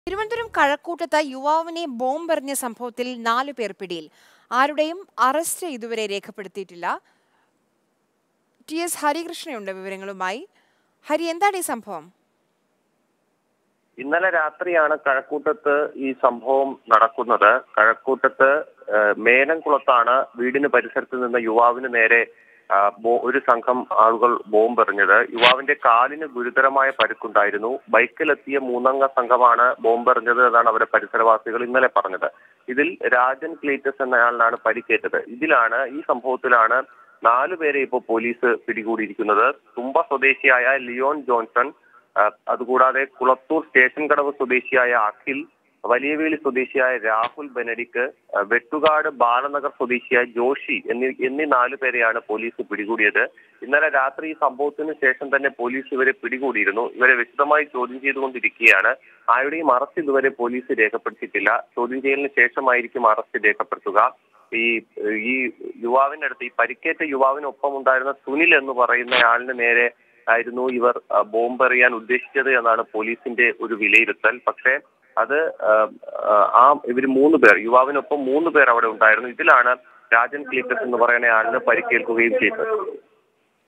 തിരുവനന്തപുരം കഴക്കൂട്ടത്ത് യുവാവിനെ ബോംബെറിഞ്ഞ സംഭവത്തിൽ നാലു പേർ പിടിയിൽ ആരുടെയും അറസ്റ്റ് ഇതുവരെ രേഖപ്പെടുത്തിയിട്ടില്ല ടി എസ് ഹരികൃഷ്ണയുണ്ട് വിവരങ്ങളുമായി ഹരി എന്താണ് ഈ സംഭവം ഇന്നലെ രാത്രിയാണ് കഴക്കൂട്ടത്ത് ഈ സംഭവം നടക്കുന്നത് കഴക്കൂട്ടത്ത് ഏഹ്, മേനംകുളത്താണ് വീടിന് പരിസരത്ത് നിന്ന യുവാവിന് നേരെ ആ, ബോ- ഒരു സംഘം ആളുകൾ ബോംബെറിഞ്ഞത് യുവാവിന്റെ കാലിന് ഗുരുതരമായ പരിക്കുണ്ടായിരുന്നു ബൈക്കിലെത്തിയ മൂന്നംഗ സംഘമാണ് ബോംബെറിഞ്ഞത് എന്നാണ് അവരുടെ പരിസരവാസികൾ ഇന്നലെ പറഞ്ഞത് ഇതിൽ രാജൻ ക്ലീറ്റസ് എന്നയാളിനാണ് പരിക്കേറ്റത് ഇതിലാണ് ഈ സംഭവത്തിലാണ് നാലുപേരെ ഇപ്പോൾ പോലീസ് പിടികൂടിയിരിക്കുന്നത് തുമ്പ സ്വദേശിയായ ലിയോൺ ജോൺസൺ ആ, അതുകൂടാതെ കുളത്തൂർ സ്റ്റേഷൻ കടവ് സ്വദേശിയായ അഖിൽ വലിയവേലി സ്വദേശിയായ രാഹുൽ ബെനഡിക്ക് ആ, വെട്ടുകാട് ബാലനഗർ സ്വദേശിയായ ജോഷി എന്നീ എന്നീ നാലു പേരെയാണ് പോലീസ് പിടികൂടിയത് ഇന്നലെ രാത്രി ഈ സംഭവത്തിന് ശേഷം തന്നെ പോലീസ് ഇവരെ പിടികൂടിയിരുന്നു ഇവരെ വിശദമായി ചോദ്യം ചെയ്തുകൊണ്ടിരിക്കുകയാണ് ആരുടെയും അറസ്റ്റ് ഇതുവരെ പോലീസ് രേഖപ്പെടുത്തിയിട്ടില്ല ചോദ്യം ചെയ്യലിന് ശേഷമായിരിക്കും അറസ്റ്റ് രേഖപ്പെടുത്തുക ഈ ഈ യുവാവിന്റെ അടുത്ത് ഈ പരിക്കേറ്റ യുവാവിനൊപ്പം ഉണ്ടായിരുന്ന സുനിൽ എന്ന് പറയുന്ന ആളിന് നേരെ ആയിരുന്നു ഇവർ ആ, ബോംബെറിയാൻ ഉദ്ദേശിച്ചത് എന്നാണ് പോലീസിന്റെ ഒരു വിലയിരുത്തൽ പക്ഷേ അത് ആ, ആ, ആ ഇവർ മൂന്ന് പേർ യുവാവിനൊപ്പം മൂന്ന് പേർ അവിടെ ഉണ്ടായിരുന്നു ഇതിലാണ് രാജൻ ക്ലീറ്റസ് എന്ന് പറയുന്ന ആളിന് പരിക്കേൽക്കുകയും ചെയ്തത്